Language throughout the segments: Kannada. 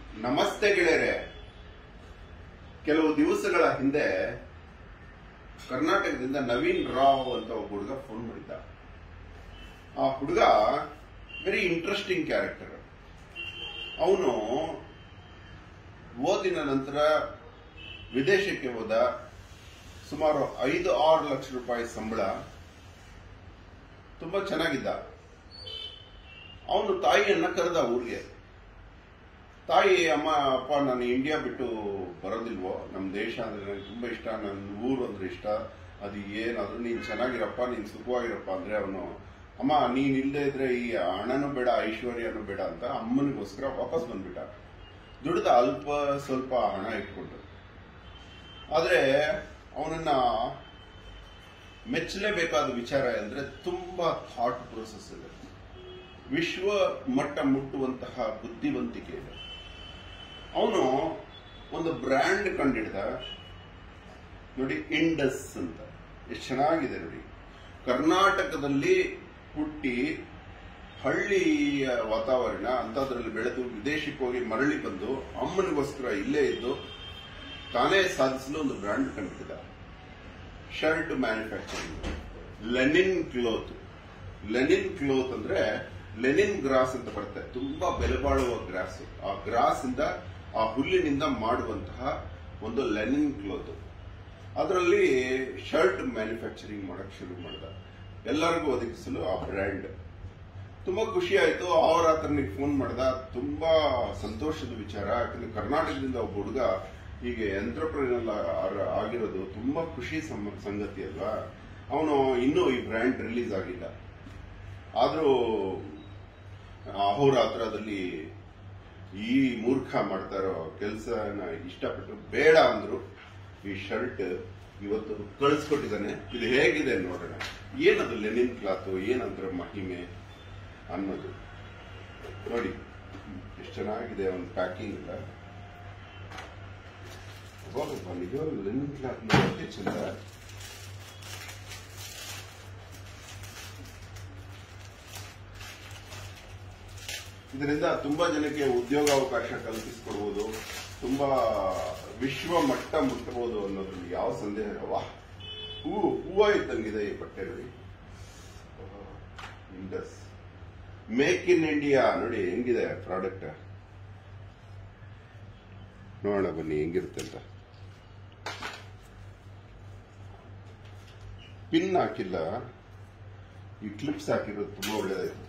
ನಮಸ್ತೆ ಗೆಳೆಯರೆ ಕೆಲವು ದಿವಸಗಳ ಹಿಂದೆ ಕರ್ನಾಟಕದಿಂದ ನವೀನ್ ರಾವ್ ಅಂತ ಒಬ್ಬ ಹುಡುಗ ಫೋನ್ ಮಾಡಿದ್ದ ಆ ಹುಡುಗ ವೆರಿ ಇಂಟ್ರೆಸ್ಟಿಂಗ್ ಕ್ಯಾರೆಕ್ಟರ್ ಅವನು ಓದಿನ ನಂತರ ವಿದೇಶಕ್ಕೆ ಹೋದ ಸುಮಾರು ಐದು ಆರು ಲಕ್ಷ ರೂಪಾಯಿ ಸಂಬಳ ತುಂಬಾ ಚೆನ್ನಾಗಿದ್ದ ಅವನು ತಾಯಿಯನ್ನ ಕರೆದ ಊರಿಗೆ ತಾಯಿ ಅಮ್ಮ ಅಪ್ಪ ನಾನು ಇಂಡಿಯಾ ಬಿಟ್ಟು ಬರೋದಿಲ್ವೋ ನಮ್ಮ ದೇಶ ಅಂದ್ರೆ ನನಗೆ ತುಂಬಾ ಇಷ್ಟ ನನ್ನ ಊರು ಅಂದ್ರೆ ಇಷ್ಟ ಅದು ಏನಾದ್ರೂ ನೀನ್ ಚೆನ್ನಾಗಿರಪ್ಪ ನೀನ್ ಸುಖವಾಗಿರಪ್ಪ ಅಂದ್ರೆ ಅವನು ಅಮ್ಮ ನೀನ್ ಇಲ್ಲದೆ ಇದ್ರೆ ಈ ಹಣನೂ ಬೇಡ ಐಶ್ವರ್ಯನೂ ಬೇಡ ಅಂತ ಅಮ್ಮನಿಗೋಸ್ಕರ ವಾಪಸ್ ಬಂದ್ಬಿಟ್ಟ ದುಡ್ದ ಅಲ್ಪ ಸ್ವಲ್ಪ ಹಣ ಇಟ್ಕೊಂಡು ಆದ್ರೆ ಅವನನ್ನ ಮೆಚ್ಚಲೇಬೇಕಾದ ವಿಚಾರ ಅಂದ್ರೆ ತುಂಬಾ ಥಾಟ್ ಪ್ರೋಸೆಸ್ ಇದೆ ವಿಶ್ವ ಮಟ್ಟ ಮುಟ್ಟುವಂತಹ ಬುದ್ಧಿವಂತಿಕೆ ಇದೆ ಅವನು ಒಂದು ಬ್ರ್ಯಾಂಡ್ ಕಂಡಿಡ್ದ ನೋಡಿ ಇಂಡಸ್ ಅಂತ ಎಷ್ಟು ಚೆನ್ನಾಗಿದೆ ನೋಡಿ ಕರ್ನಾಟಕದಲ್ಲಿ ಹುಟ್ಟಿ ಹಳ್ಳಿಯ ವಾತಾವರಣ ಅಂತದ್ರಲ್ಲಿ ಬೆಳೆದು ವಿದೇಶಕ್ಕೆ ಹೋಗಿ ಮರಳಿ ಬಂದು ಅಮ್ಮನಿಗೋಸ್ಕರ ಇಲ್ಲೇ ಇದ್ದು ತಾನೇ ಸಾಧಿಸಲು ಒಂದು ಬ್ರ್ಯಾಂಡ್ ಕಂಡಿದ್ದ shirt manufacturing linen cloth linen cloth ಅಂದ್ರೆ ಲೆನಿನ್ ಗ್ರಾಸ್ ಅಂತ ಬರುತ್ತೆ ತುಂಬಾ ಬೆಲೆ ಬಾಳುವ ಗ್ರಾಸ್ ಆ ಗ್ರಾಸ್ ಇಂದ ಆ ಹುಲ್ಲಿನಿಂದ ಮಾಡುವಂತಹ ಒಂದು ಲೆನಿನ್ ಕ್ಲೋತ್ ಅದರಲ್ಲಿ ಶರ್ಟ್ ಮ್ಯಾನುಫ್ಯಾಕ್ಚರಿಂಗ್ ಮಾಡಕ್ ಶುರು ಮಾಡಿದ ಎಲ್ಲರಿಗೂ ಒದಗಿಸಲು ಆ ಬ್ರ್ಯಾಂಡ್ ತುಂಬಾ ಖುಷಿ ಆಯ್ತು ಅವ್ರ ಆತನಿಗೆ ಫೋನ್ ಮಾಡ್ದ ತುಂಬಾ ಸಂತೋಷದ ವಿಚಾರ ಯಾಕಂದ್ರೆ ಕರ್ನಾಟಕದಿಂದ ಒಬ್ಬ ಹುಡುಗ ಹೀಗೆ ಎಂಟ್ರಪ್ರಿನಲ್ ಆಗಿರೋದು ತುಂಬಾ ಖುಷಿ ಸಮ- ಸಂಗತಿ ಅಲ್ವಾ ಅವನು ಇನ್ನೂ ಈ ಬ್ರ್ಯಾಂಡ್ ರಿಲೀಸ್ ಆಗಿಲ್ಲ ಆದ್ರೂ ಅಹೋರಾತ್ರದಲ್ಲಿ ಈ ಮೂರ್ಖ ಮಾಡ್ತಾ ಇರೋ ಕೆಲಸನ ಇಷ್ಟಪಟ್ಟು ಬೇಡ ಅಂದ್ರು ಈ ಶರ್ಟ್ ಇವತ್ತು ಕಳಿಸ್ಕೊಟ್ಟಿದ್ದಾನೆ ಇದು ಹೇಗಿದೆ ನೋಡೋಣ ಏನದು ಲೆನಿನ್ ಕ್ಲಾತ್ ಏನಂದ್ರೆ ಮಹಿಮೆ ಅನ್ನೋದು ನೋಡಿ ಎಷ್ಟು ಚೆನ್ನಾಗಿದೆ ಒಂದು ಪ್ಯಾಕಿಂಗ್ ಎಲ್ಲ ಅಬ್ಬಬ್ಬಾ, ನಿಜವಾಗ್ಲೂ ಲೆನಿನ್ ಕ್ಲಾತ್ ನೋಡೋಕೆ ಚಂದ ಇದರಿಂದ ತುಂಬಾ ಜನಕ್ಕೆ ಉದ್ಯೋಗಾವಕಾಶ ಕಲ್ಪಿಸಿಕೊಡುವುದು ತುಂಬಾ ವಿಶ್ವ ಮಟ್ಟ ಮುಟ್ಟಬಹುದು ಅನ್ನೋದ್ರಲ್ಲಿ ಯಾವ ಸಂದೇಹ ಇಲ್ಲ ವಾಹ್ ಹೂವು ಹೂವ ಇದ್ದಂಗಿದೆ ಈ ಬಟ್ಟೆ ನೋಡಿ ಇಂಡಸ್ ಮೇಕ್ ಇನ್ ಇಂಡಿಯಾ ನೋಡಿ ಹೆಂಗಿದೆ ಪ್ರಾಡಕ್ಟ್ ನೋಡೋಣ ಬನ್ನಿ ಹೆಂಗಿರುತ್ತೆ ಅಂತ ಪಿನ್ ಹಾಕಿಲ್ಲ ಈ ಕ್ಲಿಪ್ಸ್ ಹಾಕಿರೋದು ತುಂಬಾ ಒಳ್ಳೇದಾಯ್ತು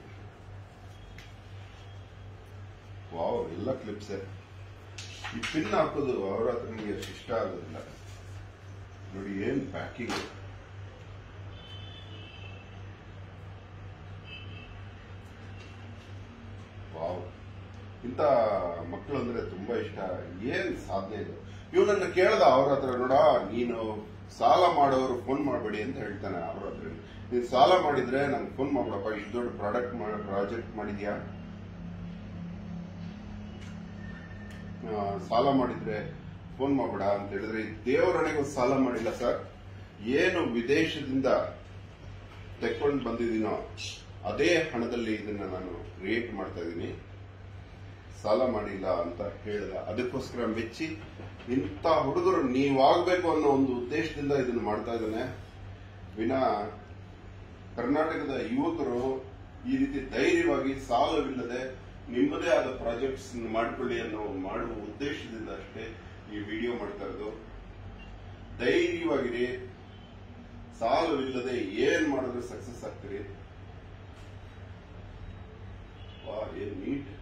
ವಾವ್ ಎಲ್ಲ ಕ್ಲಿಪ್ಸ್ ಈ ಪಿನ್ ಹಾಕೋದು ಅವ್ರ ಹತ್ರ ನಿಮಗೆ ಅಷ್ಟು ಇಷ್ಟ ಆಗೋದಿಲ್ಲ ನೋಡಿ ಏನ್ ಪ್ಯಾಕಿಂಗ್ ವಾವ್ ಇಂಥ ಮಕ್ಕಳು ಅಂದ್ರೆ ತುಂಬಾ ಇಷ್ಟ ಏನ್ ಸಾಧನೆ ಇದು ಇವನನ್ನ ಕೇಳ್ದ ಅವ್ರ ಹತ್ರ ನೋಡ ನೀನು ಸಾಲ ಮಾಡೋರು ಫೋನ್ ಮಾಡಬೇಡಿ ಅಂತ ಹೇಳ್ತಾನೆ ಅವ್ರ ಹತ್ರ ನೀನ್ ಸಾಲ ಮಾಡಿದ್ರೆ ನಂಗೆ ಫೋನ್ ಮಾಡ್ಬಿಡಪ್ಪ ಇಷ್ಟು ದೊಡ್ಡ ಪ್ರಾಡಕ್ಟ್ ಪ್ರಾಜೆಕ್ಟ್ ಮಾಡಿದ್ಯಾ ಆ, ಸಾಲ ಮಾಡಿದ್ರೆ ಫೋನ್ ಮಾಡಬೇಡ ಅಂತ ಹೇಳಿದ್ರೆ ದೇವರಣೆಗೂ ಸಾಲ ಮಾಡಿಲ್ಲ ಸರ್ ಏನು ವಿದೇಶದಿಂದ ತೆಕ್ಕೊಂಡು ಬಂದಿದ್ದೀನೋ ಅದೇ ಹಣದಲ್ಲಿ ಇದನ್ನ ನಾನು ಕ್ರಿಯೇಟ್ ಮಾಡ್ತಾ ಇದ್ದೀನಿ ಸಾಲ ಮಾಡಿಲ್ಲ ಅಂತ ಹೇಳ್ದ ಅದಕ್ಕೋಸ್ಕರ ಮೆಚ್ಚಿ ಇಂಥ ಹುಡುಗರು ನೀವಾಗಬೇಕು ಅನ್ನೋ ಒಂದು ಉದ್ದೇಶದಿಂದ ಇದನ್ನು ಮಾಡ್ತಾ ಇದ್ದಾನೆ ವಿನಾ ಕರ್ನಾಟಕದ ಯುವಕರು ಈ ರೀತಿ ಧೈರ್ಯವಾಗಿ ಸಾಲವಿಲ್ಲದೆ ನಿಮ್ಮದೇ ಆದ ಪ್ರಾಜೆಕ್ಟ್ಸ್ ಮಾಡಿಕೊಳ್ಳಿ ಅನ್ನೋ ಮಾಡುವ ಉದ್ದೇಶದಿಂದ ಅಷ್ಟೇ ಈ ವಿಡಿಯೋ ಮಾಡ್ತಾ ಇರೋದು ಧೈರ್ಯವಾಗಿರಿ ಸಾಲವಿಲ್ಲದೆ ಏನ್ ಮಾಡಿದ್ರೆ ಸಕ್ಸಸ್ ಆಗ್ತೀರಿ ವಾ ಏನ್ ನೀಟ್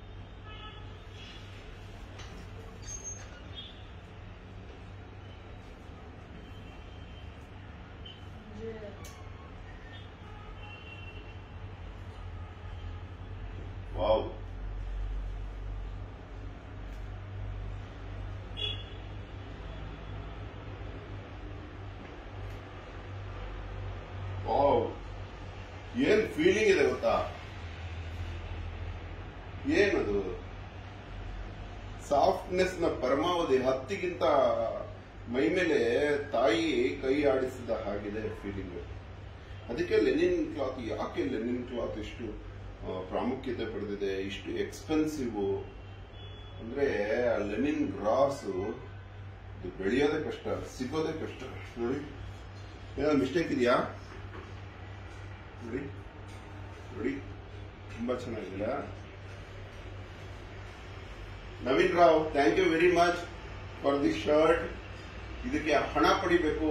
ವಾವ್ ವಾವ್ ಏನ್ ಫೀಲಿಂಗ್ ಇದೆ ಗೊತ್ತಾ ಏನದು ಸಾಫ್ಟ್ನೆಸ್ ನ ಪರಮಾವಧಿ ಹತ್ತಿಗಿಂತ ಮೈ ಮೇಲೆ ತಾಯಿ ಕೈ ಆಡಿಸಿದ ಹಾಗಿದೆ ಫೀಲಿಂಗ್ ಅದಕ್ಕೆ ಲೆನಿನ್ ಕ್ಲಾತ್ ಯಾಕೆ ಲೆನಿನ್ ಕ್ಲಾತ್ ಇಷ್ಟು ಆ, ಪ್ರಾಮುಖ್ಯತೆ ಪಡೆದಿದೆ ಇಷ್ಟು ಎಕ್ಸ್ಪೆನ್ಸಿವ್ ಅಂದ್ರೆ ಆ ಲೆನಿನ್ ಗ್ರಾಸ್ ಇದು ಬೆಳೆಯೋದೇ ಕಷ್ಟ ಸಿಗೋದೇ ಕಷ್ಟ ನೋಡಿ ಏನೋ ಮಿಸ್ಟೇಕ್ ಇದೆಯಾ ನೋಡಿ ನೋಡಿ ತುಂಬಾ ಚೆನ್ನಾಗಿಲ್ಲ Naveen Rao thank you very much for the shirt ಇದಕ್ಕೆ ಹಣ ಪಡಿಬೇಕು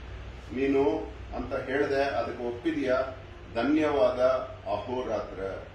ನೀನು ಅಂತ ಹೇಳಿದೆ ಅದಕ್ಕೆ ಒಪ್ಪಿದೀಯಾ ಧನ್ಯವಾದ ಅಹೋರಾತ್ರ